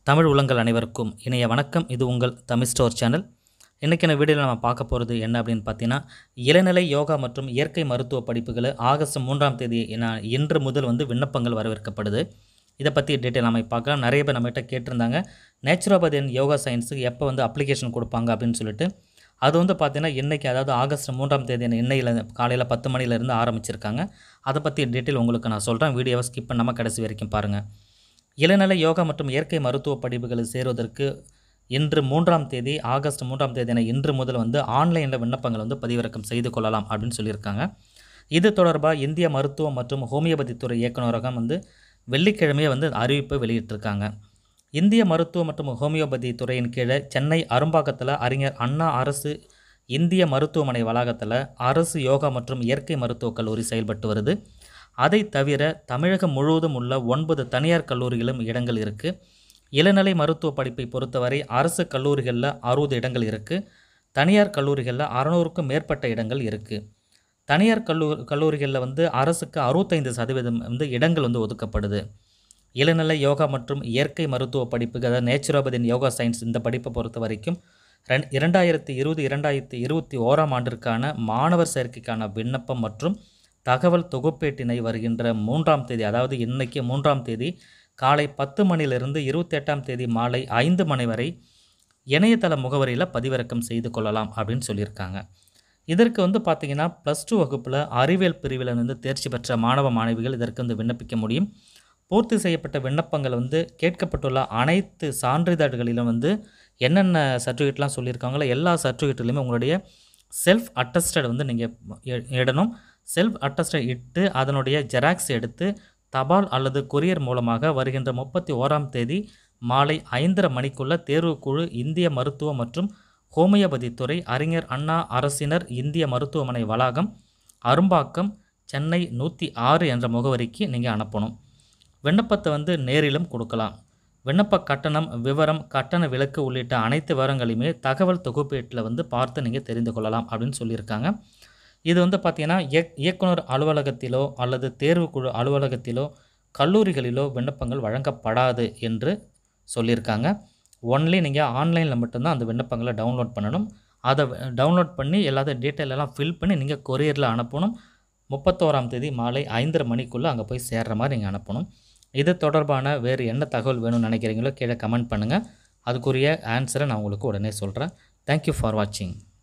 தமிழ் உலங்கள் அனைவருக்கும் இணைய வணக்கம் இது உங்கள் தமிழ் ஸ்டோர் சேனல் இன்றைக்கான வீடியோவில் நம்ம பார்க்க போகிறது என்ன அப்படின்னு பார்த்தீங்கன்னா இளநிலை யோகா மற்றும் இயற்கை மருத்துவ படிப்புகளை ஆகஸ்ட் மூன்றாம் தேதி நான் இன்று முதல் வந்து விண்ணப்பங்கள் வரவேற்கப்படுது இதை பற்றி டீட்டெயில் நம்ம பார்க்கலாம் நிறைய பேர் நம்மகிட்ட கேட்டிருந்தாங்க நேச்சுரோபதி அண்ட் யோகா சயின்ஸுக்கு எப்போ வந்து அப்ளிகேஷன் கொடுப்பாங்க அப்படின்னு சொல்லிட்டு அது வந்து பார்த்தீங்கன்னா இன்றைக்கி அதாவது ஆகஸ்ட் மூன்றாம் தேதி இன்னையில் காலையில் பத்து மணிலேருந்து ஆரம்பிச்சிருக்காங்க அதை பற்றி டீட்டெயில் உங்களுக்கு நான் சொல்கிறேன் வீடியோவை ஸ்கிப் பண்ணாமல் கடைசி வரைக்கும் பாருங்கள் இளநிலை யோகா மற்றும் இயற்கை மருத்துவ படிப்புகளில் சேருவதற்கு இன்று மூன்றாம் தேதி ஆகஸ்ட் மூன்றாம் தேதி என இன்று முதல் வந்து ஆன்லைனில் விண்ணப்பங்கள் வந்து பதிவிறக்கம் செய்து கொள்ளலாம் அப்படின்னு சொல்லியிருக்காங்க இது தொடர்பாக இந்திய மருத்துவம் மற்றும் ஹோமியோபதி துறை இயக்குநரகம் வந்து வெள்ளிக்கிழமையே வந்து அறிவிப்பை வெளியிட்டிருக்காங்க இந்திய மருத்துவ மற்றும் ஹோமியோபதி துறையின் கீழே சென்னை அரும்பாக்கத்தில் அறிஞர் அண்ணா அரசு இந்திய மருத்துவமனை வளாகத்தில் அரசு யோகா மற்றும் இயற்கை மருத்துவக் கல்லூரி செயல்பட்டு வருது அதை தவிர தமிழகம் முழுவதும் உள்ள ஒன்பது தனியார் கல்லூரிகளும் இடங்கள் இருக்குது இளநிலை மருத்துவ படிப்பை பொறுத்தவரை அரசு கல்லூரிகளில் அறுபது இடங்கள் இருக்குது தனியார் கல்லூரிகளில் அறநூறுக்கும் மேற்பட்ட இடங்கள் இருக்குது தனியார் கல்லூ கல்லூரிகளில் வந்து அரசுக்கு அறுபத்தைந்து சதவீதம் வந்து இடங்கள் வந்து ஒதுக்கப்படுது இளநிலை யோகா மற்றும் இயற்கை மருத்துவ படிப்புக்கு அதாவது நேச்சுரோபதியின் யோகா சயின்ஸ் இந்த படிப்பை பொறுத்த வரைக்கும் ரெண் இரண்டாயிரத்தி இருபது இரண்டாயிரத்தி இருபத்தி ஓராம் ஆண்டிற்கான மாணவர் சேர்க்கைக்கான விண்ணப்பம் மற்றும் தகவல் தொகுப்பேட்டினை வருகின்ற மூன்றாம் தேதி அதாவது இன்னைக்கு மூன்றாம் தேதி காலை பத்து மணிலிருந்து இருபத்தெட்டாம் தேதி மாலை ஐந்து மணி வரை இணையதள முகவரியில் பதிவிறக்கம் செய்து கொள்ளலாம் அப்படின்னு சொல்லியிருக்காங்க இதற்கு வந்து பார்த்திங்கன்னா ப்ளஸ் டூ வகுப்பில் அறிவியல் பிரிவில் வந்து தேர்ச்சி பெற்ற மாணவ மாணவிகள் இதற்கு வந்து விண்ணப்பிக்க முடியும் பூர்த்தி செய்யப்பட்ட விண்ணப்பங்கள் வந்து கேட்கப்பட்டுள்ள அனைத்து சான்றிதழ்களிலும் வந்து என்னென்ன சர்டிஃபிகேட்லாம் சொல்லியிருக்காங்களோ எல்லா சர்டிஃபிகேட்லையுமே உங்களுடைய செல்ஃப் அட்டஸ்டட் வந்து நீங்கள் இடணும் செல்ஃப் அட்டஸ்டட் இட்டு அதனுடைய ஜெராக்ஸ் எடுத்து தபால் அல்லது கொரியர் மூலமாக வருகின்ற முப்பத்தி ஓராம் தேதி மாலை ஐந்தரை மணிக்குள்ள தேர்வுக்குழு இந்திய மருத்துவ மற்றும் ஹோமியோபதி துறை அறிஞர் அண்ணா அரசினர் இந்திய மருத்துவமனை வளாகம் அரும்பாக்கம் சென்னை நூற்றி ஆறு என்ற முகவரிக்கு நீங்கள் அனுப்பணும் விண்ணப்பத்தை வந்து நேரிலும் கொடுக்கலாம் விண்ணப்ப கட்டணம் விவரம் கட்டண விலக்கு உள்ளிட்ட அனைத்து விவரங்களையுமே தகவல் தொகுப்பீட்டில் வந்து பார்த்து நீங்கள் தெரிந்து கொள்ளலாம் அப்படின்னு சொல்லியிருக்காங்க இது வந்து பார்த்திங்கன்னா இயக் இயக்குனர் அலுவலகத்திலோ அல்லது தேர்வுக்குழு அலுவலகத்திலோ கல்லூரிகளிலோ விண்ணப்பங்கள் வழங்கப்படாது என்று சொல்லியிருக்காங்க ஒன்லி நீங்கள் ஆன்லைனில் மட்டும்தான் அந்த விண்ணப்பங்களை டவுன்லோட் பண்ணணும் அதை டவுன்லோட் பண்ணி எல்லாத்தையும் டீட்டெயில் எல்லாம் ஃபில் பண்ணி நீங்கள் கொரியரில் அனுப்பணும் முப்பத்தோராம் தேதி மாலை ஐந்தரை மணிக்குள்ளே அங்கே போய் சேர்ற மாதிரி நீங்கள் அனுப்பணும் இது தொடர்பான வேறு என்ன தகவல் வேணும்னு நினைக்கிறீங்களோ கீழே கமெண்ட் பண்ணுங்கள் அதுக்குரிய ஆன்சரை நான் உங்களுக்கு உடனே சொல்கிறேன் தேங்க்யூ ஃபார் வாட்சிங்